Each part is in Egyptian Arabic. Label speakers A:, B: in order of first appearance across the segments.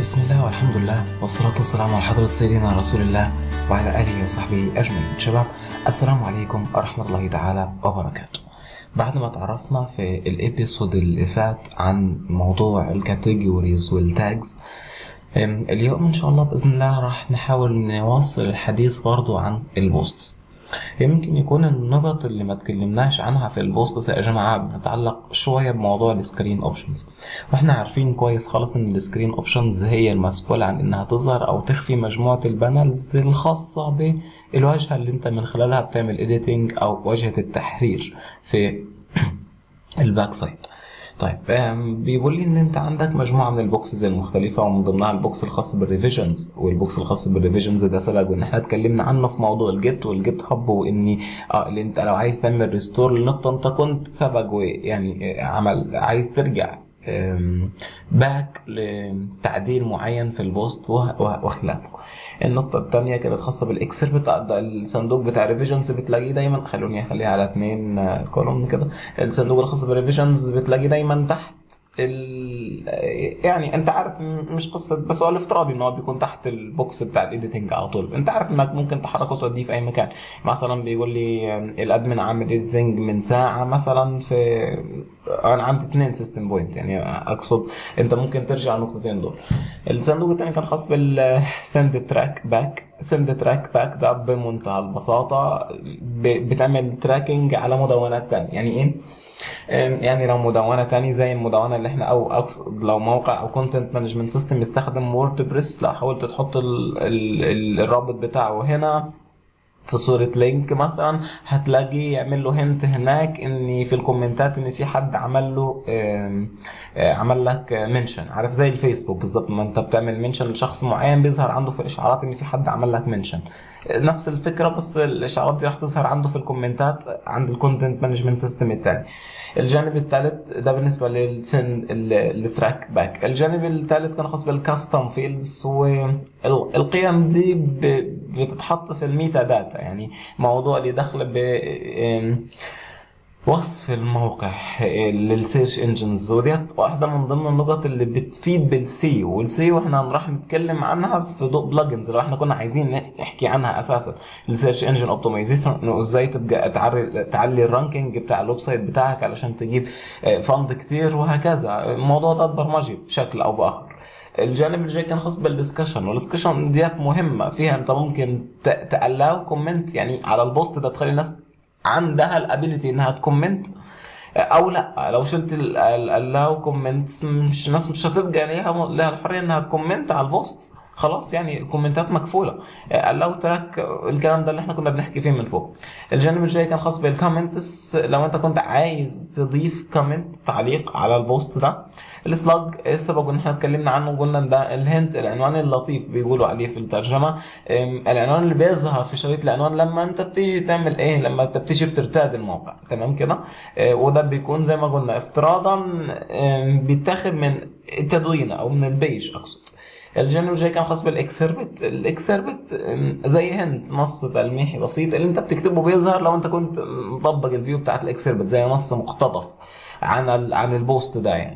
A: بسم الله والحمد لله والصلاة والسلام على حضرة سيدنا رسول الله وعلى آله وصحبه أجمعين شباب السلام عليكم ورحمة الله تعالى وبركاته بعد ما تعرفنا في الابيسود اللي فات عن موضوع الكاتيجوريز والتاجز أم، اليوم ان شاء الله باذن الله راح نحاول نواصل الحديث برضو عن البوستس يمكن يكون النقط اللي ما تكلمناش عنها في البوستس يا جماعه بتتعلق شويه بموضوع السكرين اوبشنز واحنا عارفين كويس خالص ان السكرين اوبشنز هي المسؤوله عن انها تظهر او تخفي مجموعه البانلز الخاصه بالواجهه اللي انت من خلالها بتعمل اديتنج او واجهه التحرير في الباك سايد طيب آم، بيقول لي ان انت عندك مجموعه من البوكسز المختلفه ومن ضمنها البوكس الخاص بالريفيجنز والبوكس الخاص بالريفيجنز ده سبق وان احنا اتكلمنا عنه في موضوع الجيت والجيت هاب واني اه اللي انت لو عايز تعمل ريستور لنقطه انت كنت سبق ويعني آه، عمل عايز ترجع باك لتعديل معين في البوست وه- وه- وخلافه النقطة الثانية كانت خاصة بالإكسل بتاع ده الصندوق بتاع ريفيجنز بتلاقيه دايما خلوني أخليها على اتنين كولوم كده الصندوق الخاص بالريفيجنز بتلاقيه دايما تحت ال... يعني انت عارف م- مش قصه بس هو الافتراضي ان هو بيكون تحت البوكس بتاع الايديتنج على طول انت عارف انك ممكن تحركه وتوديه في اي مكان مثلا بيقول لي آم، الادمن عامل ايديتنج من ساعه مثلا في انا عندي اثنين سيستم بوينت يعني اقصد انت ممكن ترجع النقطتين دول الصندوق الثاني كان خاص بالسند تراك باك سند تراك باك ده بمنتهى البساطه ب- بتعمل تراكنج على مدونات تانية يعني ايه يعني لو مدونه تاني زي المدونه اللي احنا او اقصد لو موقع او كونتنت مانجمنت سيستم يستخدم ووردبريس لو حاولت تحط ال ال ال الرابط بتاعه هنا في صورة لينك مثلا هتلاقي يعمل له هنت هناك ان في الكومنتات ان في حد عمل له آم، آه، عمل لك منشن عارف زي الفيسبوك بالظبط ما انت بتعمل منشن لشخص معين بيظهر عنده في الاشعارات ان في حد عمل لك منشن نفس الفكرة بس الاشعارات دي راح تظهر عنده في الكومنتات عند الكونتنت مانجمنت سيستم التاني الجانب الثالث ده بالنسبة للسن التراك باك الجانب الثالث كان خاص بالكاستم فيلدز والقيم دي ب- بتتحط في الميتا داتا يعني موضوع اللي دخل ب آم، وصف الموقع للسيرش انجنز وديت واحده من ضمن النقط اللي بتفيد بالسيو والسيو احنا راح نتكلم عنها في ضوء بلجنز لو احنا كنا عايزين نحكي عنها اساسا السيرش انجن اوبتمايزيشن انه ازاي تبقى تعري تعلي الرانكينج بتاع الويب سايت بتاعك علشان تجيب فند كتير وهكذا الموضوع ده برمجي بشكل او باخر الجانب اللي جاي كان خاص بالدسكشن والدسكشن ديت مهمه فيها انت ممكن تقلاو كومنت يعني على البوست ده تخلي الناس عندها الابيليتي انها تكومنت او لا لو شلت اللاو كومنت مش الناس مش هتبقى ليها ليها الحريه انها تكومنت على البوست خلاص يعني الكومنتات مكفوله اللاو تراك الكلام ده اللي احنا كنا بنحكي فيه من فوق الجانب اللي جاي كان خاص بالكومنتس لو انت كنت عايز تضيف كومنت تعليق على البوست ده السلاج سبق ان احنا اتكلمنا عنه وقلنا ان ده الهنت العنوان اللطيف بيقولوا عليه في الترجمه أم، العنوان اللي بيظهر في شريط العنوان لما انت بتيجي تعمل ايه لما انت بتيجي بترتاد الموقع تمام كده آه، وده بيكون زي ما قلنا افتراضا أم، بيتاخد من التدوينه او من البيج اقصد الجانب الجاي كان خاص بالاكسربت الاكسربت أم، زي هنت نص تلميحي بسيط اللي انت بتكتبه بيظهر لو انت كنت مطبق الفيو بتاعت الاكسربت زي نص مقتطف عن ال- عن البوست ده يعني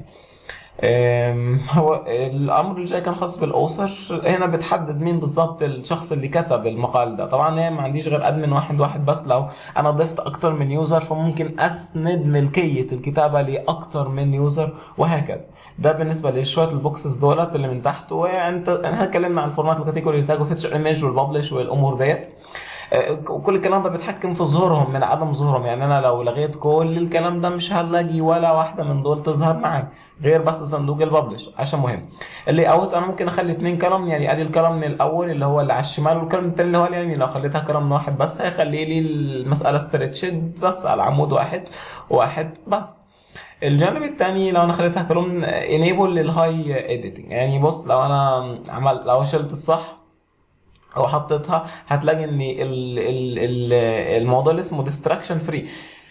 A: أم، هو الامر اللي جاي كان خاص بالاوثر هنا بتحدد مين بالظبط الشخص اللي كتب المقال ده طبعا هي ما عنديش غير ادمن واحد واحد بس لو انا ضفت اكتر من يوزر فممكن اسند ملكيه الكتابه لاكتر من يوزر وهكذا ده بالنسبه لشويه البوكسز دولت اللي من تحت وانت احنا اتكلمنا عن الفورمات الكاتيجوري تاج وفيتشر ايمج والببلش والامور ديت آه، كل الكلام ده بيتحكم في ظهورهم من عدم ظهورهم يعني انا لو لغيت كل الكلام ده مش هلاقي ولا واحده من دول تظهر معايا غير بس صندوق الببلش عشان مهم اللي اوت انا ممكن اخلي اتنين كلام يعني ادي الكلام الاول اللي هو اللي على الشمال والكلام التاني اللي هو يعني لو خليتها كلام واحد بس هيخلي لي المساله ستريتشد بس على عمود واحد واحد بس الجانب الثاني لو انا خليتها كلام انيبل للهاي اديتنج يعني بص لو انا عمل لو شلت الصح او حطيتها هتلاقي ان ال ال ال الموضوع اللي اسمه ديستراكشن فري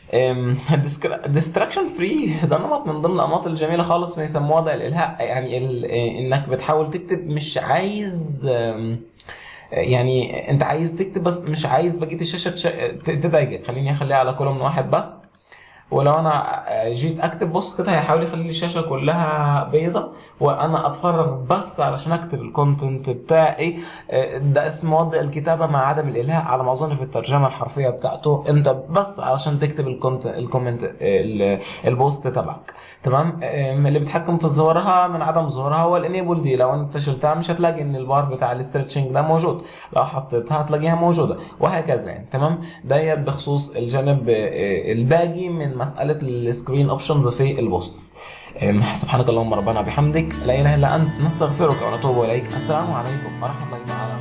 A: ديستراكشن فري ده نمط من ضمن الانماط الجميله خالص بيسموها ده الالهاء يعني ال انك بتحاول تكتب مش عايز أم، يعني انت عايز تكتب بس مش عايز بقيه الشاشه تش- تضايقك خليني اخليها على كولوم واحد بس ولو انا جيت اكتب بص كده هيحاول يخلي لي الشاشه كلها بيضة وانا اتفرغ بس علشان اكتب الكونتنت بتاعي آه، ده اسمه وضع الكتابه مع عدم الالهاء على ما اظن في الترجمه الحرفيه بتاعته انت بس علشان تكتب الكونت الكومنت ال- البوست تبعك تمام آم، اللي بيتحكم في ظهورها من عدم ظهورها هو الانيبل دي لو انت شلتها مش هتلاقي ان البار بتاع الاسترتشنج ده موجود لو حطيتها هتلاقيها موجوده وهكذا يعني تمام ديت بخصوص الجانب آه، الباقي من مساله السكرين اوبشنز في البوستس آم، سبحانك اللهم ربنا بحمدك لا اله الا انت نستغفرك ونتوب اليك السلام عليكم ورحمه الله تعالى